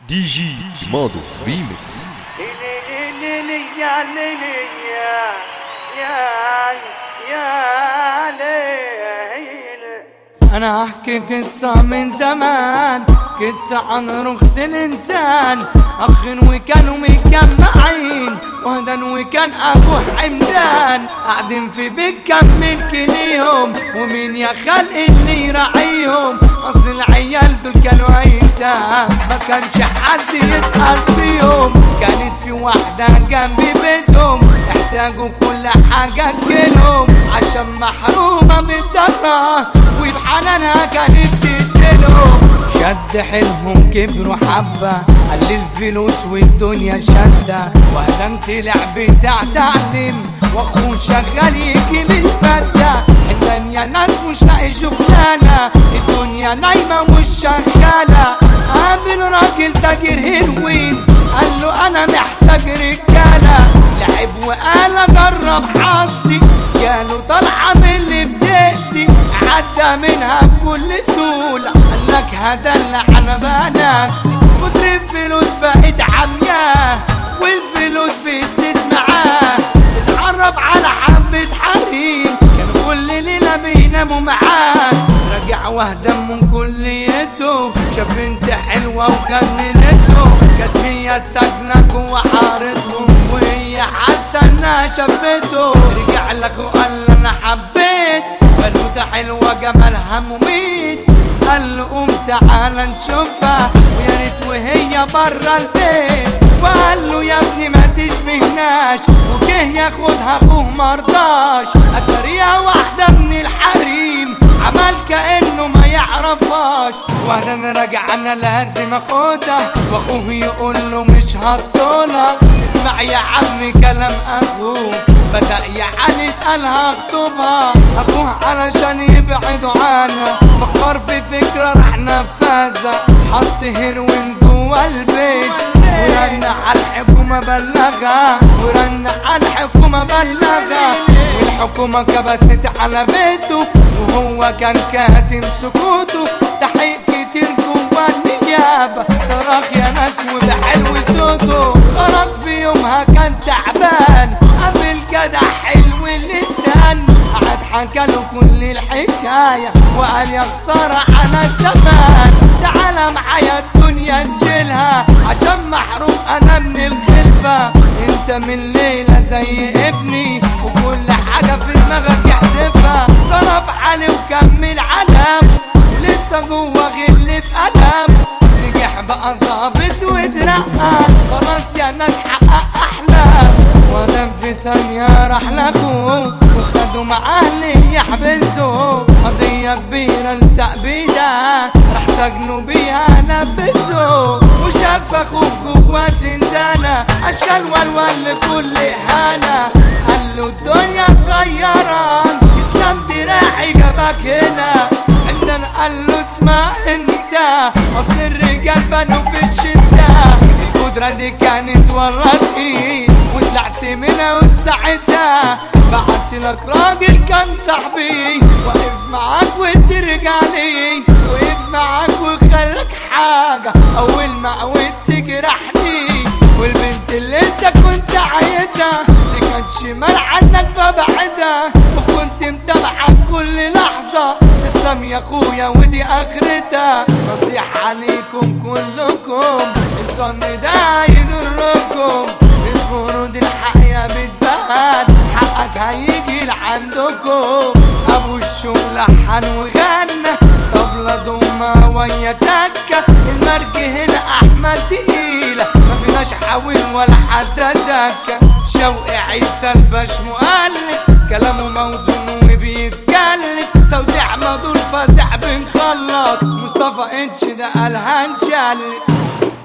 دي جي ماضو ريميكس يا ليلي يا يا يا ليلي انا احكي قصة من زمان قصة عن رخص الانسان اخ وكانوا مجمعين وهدى وكان ابو حمدان قاعدين في بيت كمل كليهم ومين يا خلق اللي يراعيهم اصل العيال دول كانوا ايتام ما كانش حد يسأل فيهم كانت في واحدة جنب بيتهم احتاجوا كل حاجة تجيلهم عشان محرومة من الدرة وبحنانها كانت تديلهم شد حيلهم كبروا حبة قال لي الفلوس والدنيا شدة وهدمت طلع بتاع تعليم واخوه شغال يجي من المادة الدنيا ناس مش لاقي شغلانة الدنيا نايمة مش شغالة قابل راجل تاجر هيروين قال له انا محتاج رجالة لعب وقال اجرب حظي جاله طلعة من اللي بتأذي عدى منها بكل سهولة قالك هدلع انا بقى نفسي كتر الفلوس بقت عمياه والفلوس بتزيد معاه اتعرف على حبة حريم كانوا كل ليلة بيناموا معاه رجع واهدم من كليته شاف بنت حلوة وجننته كانت هي ساكنة جوا حارتهم وهي حاسة انها شافته رجع لاخوه قال له انا حبيت بنوتة حلوة جمالها مميت قال له قوم تعالى نشوفها ويا ريت وهي برا البيت وقال له يا ابني ما تشبهناش وجه ياخدها اخوه مرضاش اتريها واحدة من الحريم عمل كأنه ما يعرفهاش وانا راجع انا لازم اخدها واخوه يقول له مش هطولها اسمع يا عمي كلام اخوك بدأ يعني اتقالها اخطبها اخوه علشان يبعدوا عنها فكر في فكرة راح نفذها حط هيروين جوا البيت ورن على الحكومة بلغها ورن على الحكومة بلغها والحكومة كبست على بيته وهو كان كاتم سكوته تحقيق كتير جوا النيابة صرخ يا ناس وبحلو صوته خرج في يومها كان تعبان قابل جدع حلو اللسان قعد حكى له كل الحكاية وقال يا خسارة على زمان تعالى معايا الدنيا نشيلها عشان محروم انا من الخلفة انت من ليلة زي ابني وكل حاجة في دماغك يحذفها صرف عليه وكمل علامه لسه جوه غل في قلم نجح بقى ظابط واترقى خلاص يا ناس حقق احلام ودم في ثانية راح لاخوه وخدوا معاه اللي يحبسوا قضية كبيرة التأبيدة راح سجنوا بيها لبسوا وشاف اخوه جوا زنزانة اشكال والوان لكل اهانة قال له الدنيا صغيرة اسلام دراعي جابك هنا عندنا قال له اسمع انت اصل الرجال بنوا في الشدة القدرة دي كانت ورتي وطلعت منها وفي ساعتها بعت لك راجل كان صاحبي واقف معاك وترجع لي وقف معاك وخلك حاجة اول ما قويت تجرحني والبنت اللي انت كنت عايزها دي كانت شمال عنك ببعدها وكنت متابعك كل لحظة تسلم يا اخويا ودي اخرتها نصيحة عليكم كلكم الظن ده يضركم اصبروا دي الحقيقة بتبان حقك هيجي لعندكم ابو الشغل لحن وغنى طبلة ضمة ويا تكة المرج هنا احمد تقيلة ما فيناش حاول ولا حد زكى شوقي عيسى الباش مؤلف كلامه موزون وبيتكلف توزيع مدور فازع بنخلص مصطفى اتش ده قال هنشلف